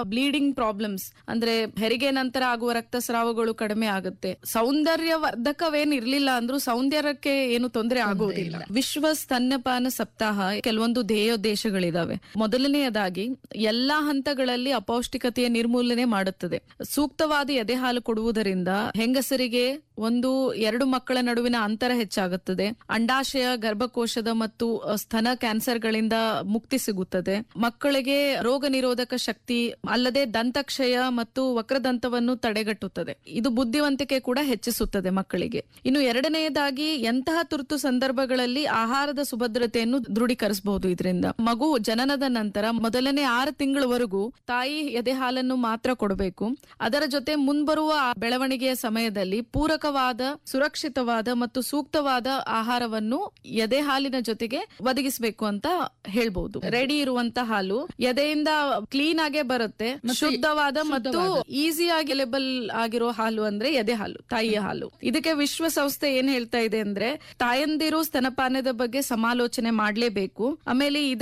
bleeding problems ಅಂದ್ರೆ ಹೆರಿಗೆ ನಂತರ ಆಗುವ ರಕ್ತಸ್ರಾವಗಳು ಕಡಿಮೆ ಆಗುತ್ತೆ ಸೌಂದರ್ಯ ವರ್ಧಕವೇನ್ ಇರ್ಲಿಲ್ಲ ಅಂದ್ರೂ ಸೌಂದರ್ಯಕ್ಕೆ ಏನು ತೊಂದರೆ ಆಗುವುದಿಲ್ಲ ವಿಶ್ವ ಸ್ತನ್ಯಪಾನ ಸಪ್ತಾಹ ಕೆಲವೊಂದು ಧ್ಯೇಯೋದ್ದೇಶಗಳಿದಾವೆ ಮೊದಲನೆಯದಾಗಿ ಎಲ್ಲಾ ಹಂತಗಳಲ್ಲಿ ಅಪೌಷ್ಟಿಕತೆಯ ನಿರ್ಮೂಲನೆ ಮಾಡುತ್ತದೆ ಸೂಕ್ತವಾದ ಎದೆ ಹಾಲು ಕೊಡುವುದರಿಂದ ಹೆಂಗಸರಿಗೆ ಒಂದು ಎರಡು ಮಕ್ಕಳ ನಡುವಿನ ಅಂತರ ಹೆಚ್ಚಾಗುತ್ತದೆ ಅಂಡಾಶಯ ಗರ್ಭಕೋಶದ ಮತ್ತು ಸ್ತನ ಕ್ಯಾನ್ಸರ್ಗಳಿಂದ ಮುಕ್ತಿ ಸಿಗುತ್ತದೆ ಮಕ್ಕಳಿಗೆ ರೋಗ ನಿರೋಧಕ ಶಕ್ತಿ ಅಲ್ಲದೆ ದಂತಕ್ಷಯ ಮತ್ತು ವಕ್ರದಂತವನ್ನು ತಡೆಗಟ್ಟುತ್ತದೆ ಇದು ಬುದ್ಧಿವಂತಿಕೆ ಕೂಡ ಹೆಚ್ಚಿಸುತ್ತದೆ ಮಕ್ಕಳಿಗೆ ಇನ್ನು ಎರಡನೆಯದಾಗಿ ಎಂತಹ ತುರ್ತು ಸಂದರ್ಭಗಳಲ್ಲಿ ಆಹಾರದ ಸುಭದ್ರತೆಯನ್ನು ದೃಢೀಕರಿಸಬಹುದು ಇದರಿಂದ ಮಗು ಜನನದ ನಂತರ ಮೊದಲನೇ ಆರು ತಿಂಗಳವರೆಗೂ ತಾಯಿ ಎದೆ ಹಾಲನ್ನು ಮಾತ್ರ ಕೊಡಬೇಕು ಅದರ ಜೊತೆ ಮುಂಬರುವ ಆ ಬೆಳವಣಿಗೆಯ ಸಮಯದಲ್ಲಿ ಪೂರಕವಾದ ಸುರಕ್ಷಿತವಾದ ಮತ್ತು ಸೂಕ್ತವಾದ ಆಹಾರವನ್ನು ಎದೆ ಹಾಲಿನ ಜೊತೆಗೆ ಒದಗಿಸಬೇಕು ಅಂತ ಹೇಳ್ಬಹುದು ರೆಡಿ ಇರುವಂತ ಹಾಲು ಎದೆಯಿಂದ ಕ್ಲೀನ್ ಆಗೇ ಬರುತ್ತೆ ಶುದ್ಧವಾದ ಮತ್ತು ಈಸಿಯಾಗಿ ಲೆಬಲ್ ಆಗಿರೋ ಹಾಲು ಅಂದ್ರೆ ಎದೆ ಹಾಲು ತಾಯಿಯ ಹಾಲು ಇದಕ್ಕೆ ವಿಶ್ವಸಂಸ್ಥೆ ಏನ್ ಹೇಳ್ತಾ ಇದೆ ಅಂದ್ರೆ ತಾಯಂದಿರು ಸ್ತನಪಾನದ ಬಗ್ಗೆ ಸಮಾಲೋಚನೆ ಮಾಡ್ಲೇಬೇಕು ಆಮೇಲೆ